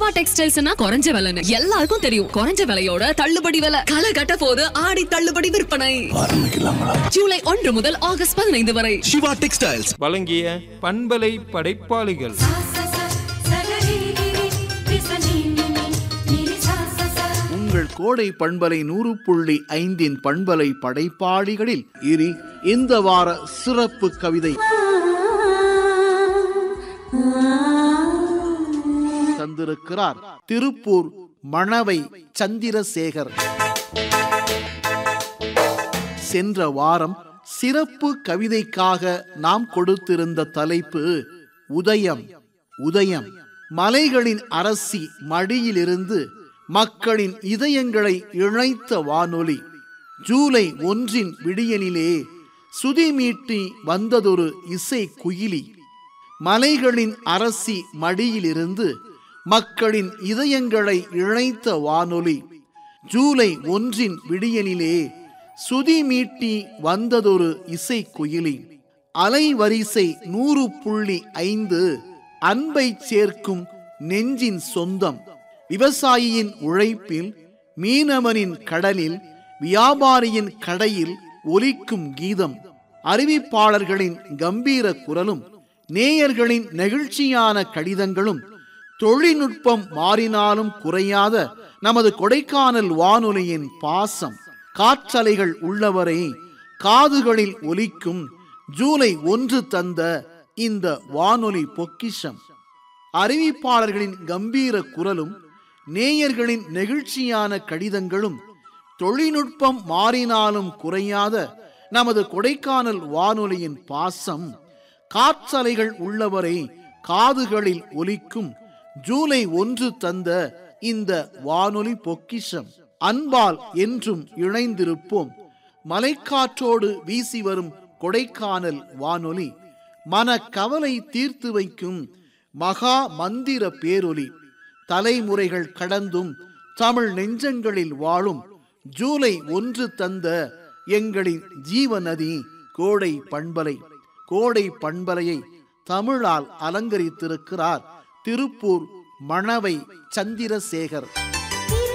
சிவா டெக்ஸ்டைல்ஸ்னா குறைஞ்ச விலைன்னு எல்லாருக்கும் தெரியும் குறைஞ்ச விலையோட தள்ளுபடி விலை களை கட்ட போது ஆடி தள்ளுபடி விற்பனை ஜூலை ஒன்று முதல் ஆகஸ்ட் பதினைந்து வரை சிவா டெக்ஸ்டைல்ஸ் வழங்கிய பண்பலை படைப்பாளிகள் உங்கள் கோடை பண்பலை நூறு புள்ளி ஐந்தின் பண்பலை படைப்பாளிகளில் இனி இந்த வார சிறப்பு கவிதை தந்திருக்கிறார் திருப்பூர் மணவை சந்திரசேகர் சென்ற வாரம் சிறப்பு கவிதைக்காக நாம் கொடுத்திருந்த தலைப்பு உதயம் உதயம் மலைகளின் அரசி மடியிலிருந்து மக்களின் இதயங்களை இழைத்த வானொலி ஜூலை ஒன்றின் விடியலிலே சுதி மீட்டி வந்ததொரு இசை குயிலி மலைகளின் அரசி மடியிலிருந்து மக்களின் இதயங்களை இழைத்த வானொலி ஜூலை ஒன்றின் விடியலிலே சுதி மீட்டி வந்ததொரு இசை குயிலி அலைவரிசை நூறு புள்ளி ஐந்து அன்பை சேர்க்கும் நெஞ்சின் சொந்தம் விவசாயியின் உழைப்பில் மீனவனின் கடலில் வியாபாரியின் கடையில் ஒலிக்கும் கீதம் அறிவிப்பாளர்களின் கம்பீர குரலும் நேயர்களின் நெகிழ்ச்சியான கடிதங்களும் தொழில்நுட்பம் மாறினாலும் குறையாத நமது கொடைக்கானல் வானொலியின் பாசம் காற்றலைகள் உள்ளவரை காதுகளில் ஒலிக்கும் ஜூலை ஒன்று தந்த இந்த வானொலி பொக்கிஷம் அறிவிப்பாளர்களின் கம்பீர குரலும் நேயர்களின் நெகிழ்ச்சியான கடிதங்களும் தொழில்நுட்பம் மாறினாலும் குறையாத நமது கொடைக்கானல் வானொலியின் பாசம் காற்றலைகள் உள்ளவரை காதுகளில் ஒலிக்கும் ஜூலை ஒன்று தந்த இந்த வானொலி பொக்கிஷம் அன்பால் என்றும் இணைந்திருப்போம் மலைக்காற்றோடு வீசி வரும் கொடைக்கானல் வானொலி மன கவலை தீர்த்து வைக்கும் மகா மந்திர பேரொலி தலைமுறைகள் கடந்தும் தமிழ் நெஞ்சங்களில் வாழும் ஜூலை ஒன்று தந்த எங்களின் ஜீவநதி கோடை பண்பலை கோடை பண்பலையை தமிழால் அலங்கரித்திருக்கிறார் திருப்பூர் மணவை சந்திரசேகர்